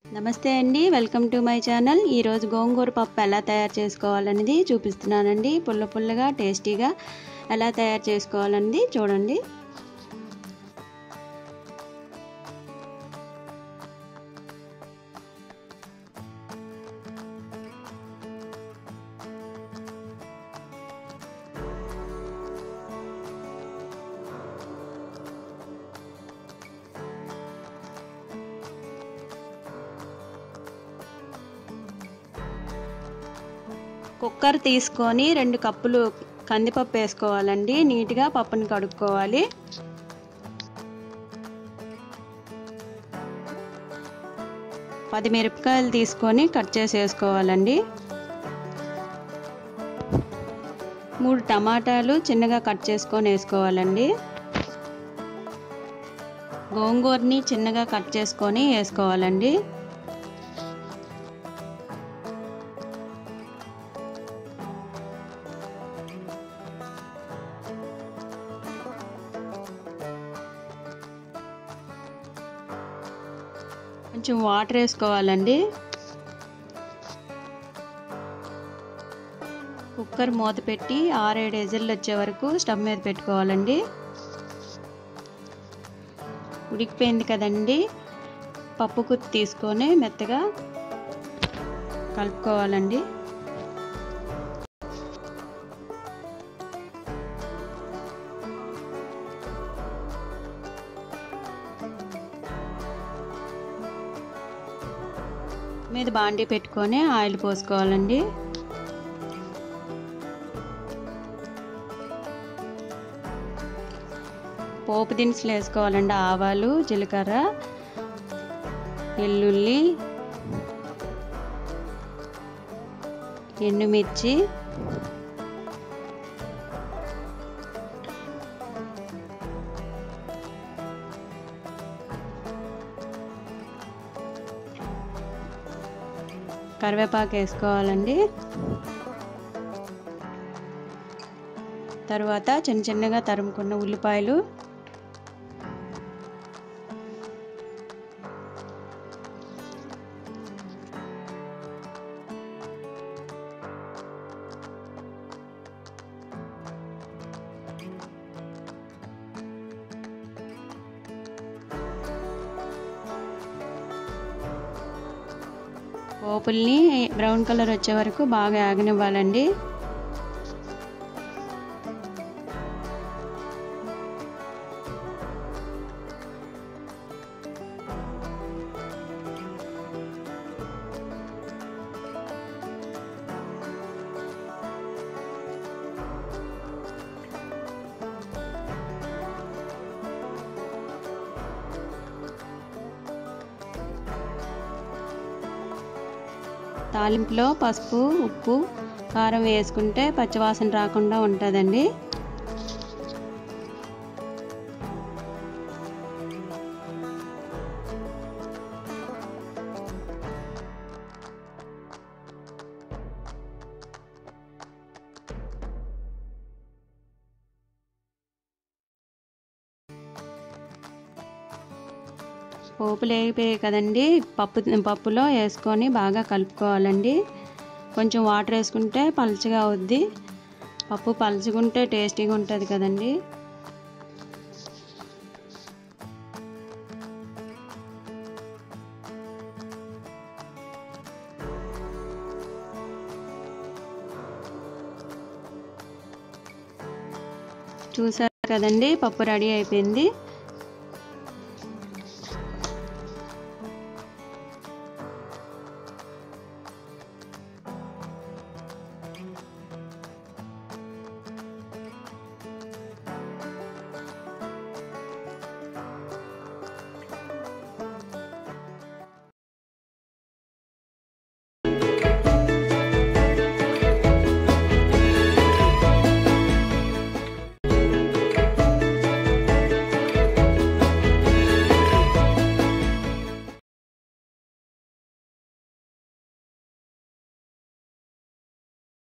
నమస్తే అండి welcome to my channel ఈరోజు గోంగూర పప్పు ఎలా తయారు చేసుకోవాలనేది చూపిస్తున్నానండి పుల్ల పుల్లగా టేస్టీగా ఎలా తయారు చేసుకోవాలనేది చూడండి కుక్కర్ తీసుకొని రెండు కప్పులు కందిపప్పు వేసుకోవాలండి నీట్గా పప్పుని కడుక్కోవాలి పది మిరపకాయలు తీసుకొని కట్ చేసి వేసుకోవాలండి మూడు టమాటాలు చిన్నగా కట్ చేసుకొని వేసుకోవాలండి గోంగూరని చిన్నగా కట్ చేసుకొని వేసుకోవాలండి కొంచెం వాటర్ వేసుకోవాలండి కుక్కర్ మూత పెట్టి ఆరేడు ఎజర్లు వచ్చే వరకు స్టవ్ మీద పెట్టుకోవాలండి ఉడికిపోయింది కదండి పప్పు కుత్తి తీసుకొని మెత్తగా కలుపుకోవాలండి మీద బాండీ పెట్టుకొని ఆయిల్ పోసుకోవాలండి పోపు దినుసులు వేసుకోవాలండి ఆవాలు జీలకర్ర వెల్లుల్లి ఎండుమిర్చి కరివేపాకు వేసుకోవాలండి తర్వాత చిన్న చిన్నగా తరుముకున్న ఉల్లిపాయలు పోపుల్ని బ్రౌన్ కలర్ వచ్చే వరకు బాగా ఆగనివ్వాలండి తాలింపులో పసుపు ఉప్పు కారం వేసుకుంటే పచ్చివాసన రాకుండా ఉంటుందండి పోపులు వేగిపోయాయి కదండి పప్పు పప్పులో వేసుకొని బాగా కలుపుకోవాలండి కొంచెం వాటర్ వేసుకుంటే పలుచగా అవుద్ది పప్పు పలుచుకుంటే టేస్టీగా ఉంటుంది కదండి చూసారు కదండి పప్పు రెడీ అయిపోయింది